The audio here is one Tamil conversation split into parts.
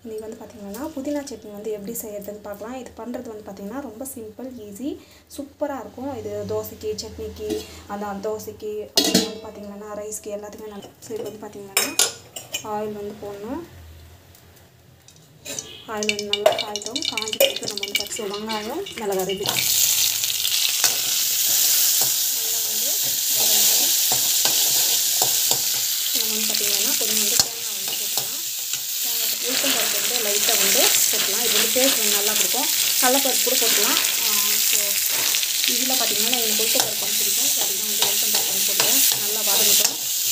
இன்றைக்கி வந்து பார்த்திங்கன்னா புதினா சட்னி வந்து எப்படி செய்யறதுன்னு பார்க்கலாம் இது பண்ணுறது வந்து பார்த்திங்கன்னா ரொம்ப சிம்பிள் ஈஸி சூப்பராக இருக்கும் இது தோசைக்கு சட்னிக்கு அதான் தோசைக்கு அப்புறம் வந்து பார்த்திங்கன்னா ரைஸ்க்கு எல்லாத்துக்குமே நல்லா ஸோ இப்போ வந்து பார்த்திங்கன்னா ஆயில் வந்து போடணும் ஆயில் வந்து நல்லா காய்ட்டும் காஞ்சி பிறகு நம்ம வந்து பச்சை வெங்காயம் மிளகாய் ரெடி நல்லா வந்து வதங்கணும். நம்ம வந்து பார்த்திங்கன்னா கொஞ்சம் வந்து தேங்காய் வந்து போட்டுக்கலாம் தேங்காய் உளுத்தம் பருப்பு வந்து லைட்டாக வந்து போட்டுக்கலாம் இது வந்து டேஸ்ட் வந்து நல்லா கொடுக்கும் கடலப்பருப்பு கூட போட்டுக்கலாம் ஸோ இதில் பார்த்திங்கன்னா எனக்கு உளுத்தம் பருப்பு வந்து பிடிக்கும் ஸோ அதுதான் வந்து உளுத்தம் பருப்பு வந்து போட்டுக்கலாம் நல்லா வதங்கட்டும்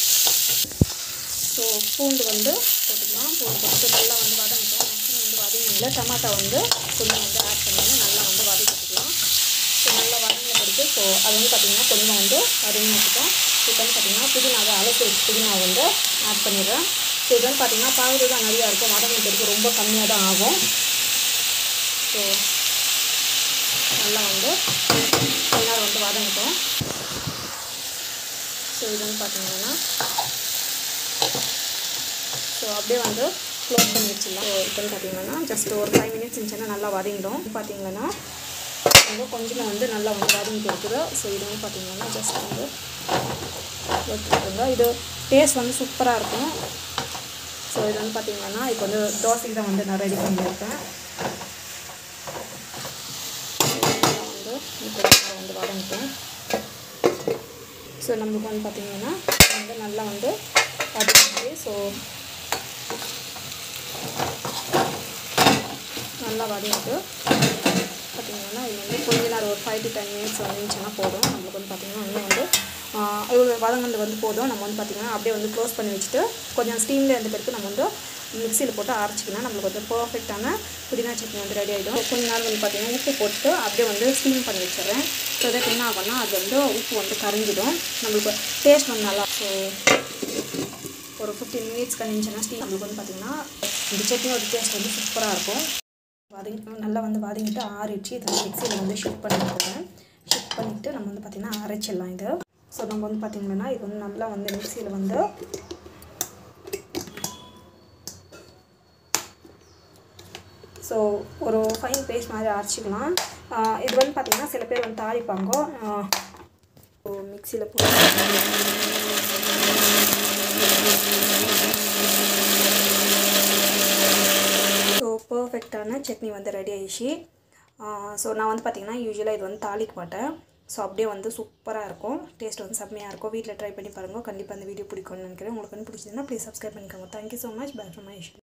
ஸோ பூண்டு வந்து போட்டுக்கலாம் பூண்டு போட்டு நல்லா வந்து வதங்கட்டும் மேக்ஸிமம் வந்து வதங்கினால டமாட்டா வந்து கொஞ்சம் வந்து ஆட் பண்ணி நல்லா வந்து வதக்கிட்டுக்கலாம் ஸோ நல்லா வதங்கின பிறகு ஸோ அது வந்து பார்த்திங்கன்னா கொஞ்சம் வந்து வதங்கி வச்சுட்டோம் இப்போ வந்து பார்த்திங்கன்னா புதினாவை அலசி வச்சு புதினா வந்து ஆட் பண்ணிடுறேன் ஸோ இது வந்து பார்த்திங்கன்னா பார்க்குறது தான் நிறையா இருக்கும் வதங்கின பிறகு ரொம்ப கம்மியாக தான் ஆகும் ஸோ நல்லா வந்து கொஞ்ச நேரம் வந்து வதங்கட்டும் ஸோ இது வந்து பார்த்திங்கன்னா ஸோ அப்படியே வந்து க்ளோஸ் பண்ணி வச்சிடலாம் ஸோ இப்போ வந்து பார்த்தீங்கன்னா ஜஸ்ட் ஒரு ஃபைவ் மினிட்ஸ் இருந்துச்சுன்னா நல்லா வதங்கிடும் பார்த்தீங்கன்னா வந்து கொஞ்சமாக வந்து நல்லா வந்து வதங்கிட்டு இருக்குது ஸோ இது வந்து பார்த்தீங்கன்னா ஜஸ்ட் வந்து வச்சுருங்க இது டேஸ்ட் வந்து சூப்பராக இருக்கும் ஸோ இது வந்து பார்த்தீங்கன்னா இப்போ வந்து தோசைக்கு தான் வந்து நான் ரெடி பண்ணியிருக்கேன் நல்லா வந்து இப்போ நல்லா வந்து வதங்கிட்டேன் ஸோ நம்மளுக்கு வந்து பார்த்திங்கன்னா வந்து நல்லா வந்து வதங்கிச்சு ஸோ நல்லா வதங்கிட்டு பார்த்திங்கன்னா இது வந்து கொஞ்ச நேரம் ஒரு ஃபைவ் டு டென் மினிட்ஸ் வந்துச்சுன்னா போதும் நம்மளுக்கு வந்து பார்த்திங்கன்னா இன்னும் வந்து இவ்வளோ வதங்கினது வந்து போதும் நம்ம வந்து பார்த்திங்கன்னா அப்படியே வந்து க்ளோஸ் பண்ணி வச்சுட்டு கொஞ்சம் ஸ்டீமில் இருந்த பிறகு நம்ம வந்து மிக்சியில் போட்டு அரைச்சிக்கலாம் நம்மளுக்கு வந்து பர்ஃபெக்டான புதினா சட்னி வந்து ரெடி ஆகிடும் கொஞ்ச நேரம் வந்து பார்த்திங்கன்னா உப்பு போட்டு அப்படியே வந்து ஸ்டீம் பண்ணி வச்சிடுறேன் ஸோ இதை என்ன ஆகும்னா அது வந்து உப்பு வந்து கரைஞ்சிடும் நம்மளுக்கு டேஸ்ட் வந்து நல்லா ஸோ ஒரு ஃபிஃப்டீன் மினிட்ஸ் கழிஞ்சுன்னா ஸ்டீம் நம்மளுக்கு வந்து பார்த்திங்கன்னா இந்த சட்னியோட டேஸ்ட் வந்து சூப்பராக இருக்கும் வதங்கி நல்லா வந்து வதங்கிட்டு ஆறிடுச்சு இதை வந்து மிக்சியில் வந்து ஷிஃப்ட் பண்ணிக்கோங்க ஷிஃப்ட் பண்ணிவிட்டு நம்ம வந்து பார்த்திங்கன்னா அரைச்சிடலாம் இது ஸோ நம்ம வந்து பார்த்திங்கன்னா இது வந்து நல்லா வந்து மிக்சியில் வந்து ஸோ ஒரு ஃபைன் பேஸ்ட் மாதிரி அரைச்சிக்கலாம் இது வந்து பார்த்திங்கன்னா சில பேர் வந்து தாளிப்பாங்க ஸோ மிக்சியில் ஸோ பர்ஃபெக்டான சட்னி வந்து ரெடி ஆயிடுச்சு ஸோ நான் வந்து பார்த்திங்கன்னா யூஸ்வலாக இது வந்து தாளிக்க மாட்டேன் ஸோ அப்படியே வந்து சூப்பராக இருக்கும் டேஸ்ட் வந்து செம்மையாக இருக்கும் வீட்டில் ட்ரை பண்ணி பாருங்கள் கண்டிப்பாக அந்த வீடியோ பிடிக்கும்னு நினைக்கிறேன் உங்களுக்கு வந்து பிடிச்சதுன்னா ப்ளீஸ் சப்ஸ்கிரைப் பண்ணிக்கோங்க thank you so much back from my